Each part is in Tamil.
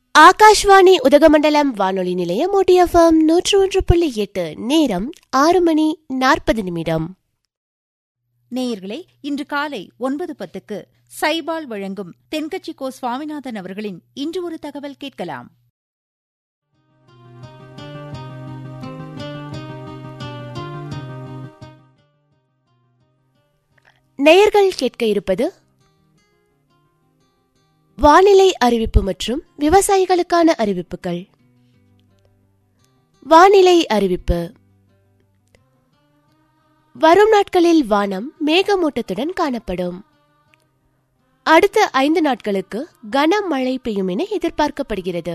ஆகாஷ்வாணி உதகமண்டலம் வானொலி நிலையம் ஓடிஎஃப்எம் நூற்று ஒன்று புள்ளி எட்டு நேரம் ஆறு மணி நாற்பது நிமிடம் நேயர்களே இன்று காலை ஒன்பது பத்துக்கு சைபால் வழங்கும் தென்கட்சி கோ சுவாமிநாதன் அவர்களின் இன்று ஒரு தகவல் கேட்கலாம் நேயர்கள் கேட்க இருப்பது வானிலை அறிவிப்பு மற்றும் விவசாயிகளுக்கான அறிவிப்புகள் வானிலை அறிவிப்பு வரும் நாட்களில் வானம் மேகமூட்டத்துடன் காணப்படும் அடுத்த ஐந்து நாட்களுக்கு கனமழை பெய்யும் என எதிர்பார்க்கப்படுகிறது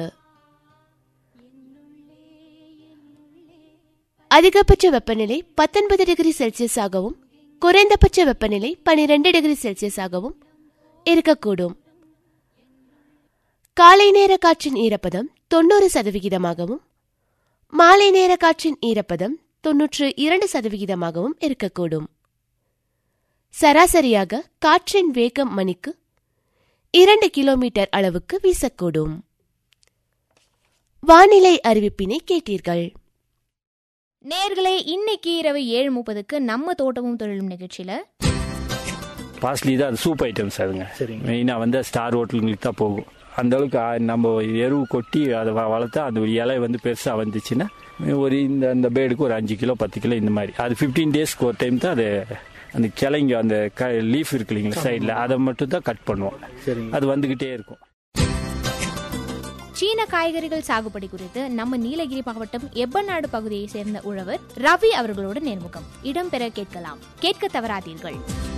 அதிகபட்ச வெப்பநிலை பத்தொன்பது டிகிரி செல்சியஸாகவும் குறைந்தபட்ச வெப்பநிலை பனிரெண்டு டிகிரி செல்சியஸாகவும் இருக்கக்கூடும் காலை நேர காற்றின் ஈரப்பதம் தொண்ணூறு சதவிகிதமாகவும் மாலை நேர காற்றின் ஈரப்பதம் தொன்னூற்று இரண்டு சதவிகிதமாகவும் இருக்கக்கூடும் சராசரியாக காற்றின் வேகம் மணிக்கு இரண்டு கிலோமீட்டர் அளவுக்கு வீசக்கூடும் வானிலை அறிவிப்பினை கேட்டீர்கள் நேர்களே இன்னைக்கு இரவு ஏழு முப்பதுக்கு நம்ம தோட்டமும் தொழிலும் நிகழ்ச்சியில பாஸ்லி தான் அது சூப் ஐட்டம்ஸ் அதுங்க சரிங்க. மெயினாக வந்து ஸ்டார் ஹோட்டலுங்களுக்கு தான் போகும் அந்த அளவுக்கு ஆ, நம்ம எருவு கொட்டி அதை வ- வளர்த்தா அந்த ஒரு இலை வந்து பெருசாக வந்துச்சுன்னா ஒரு இந்த அந்த பேடுக்கு ஒரு அஞ்சு கிலோ பத்து கிலோ இந்த மாதிரி அது ஃபிஃப்டீன் டேஸ்க்கு ஒரு டைம் தான் அது அந்த கிளைங்க அந்த க லீஃப் இருக்கு இல்லைங்களா சைடில் அதை மட்டும் தான் கட் பண்ணுவோம் சரிங்க அது வந்துக்கிட்டே இருக்கும் சீன காய்கறிகள் சாகுபடி குறித்து நம்ம நீலகிரி மாவட்டம் எப்பநாடு பகுதியை சேர்ந்த உழவர் ரவி அவர்களோட நேர்முகம் இடம்பெற கேட்கலாம் கேட்க தவறாதீர்கள்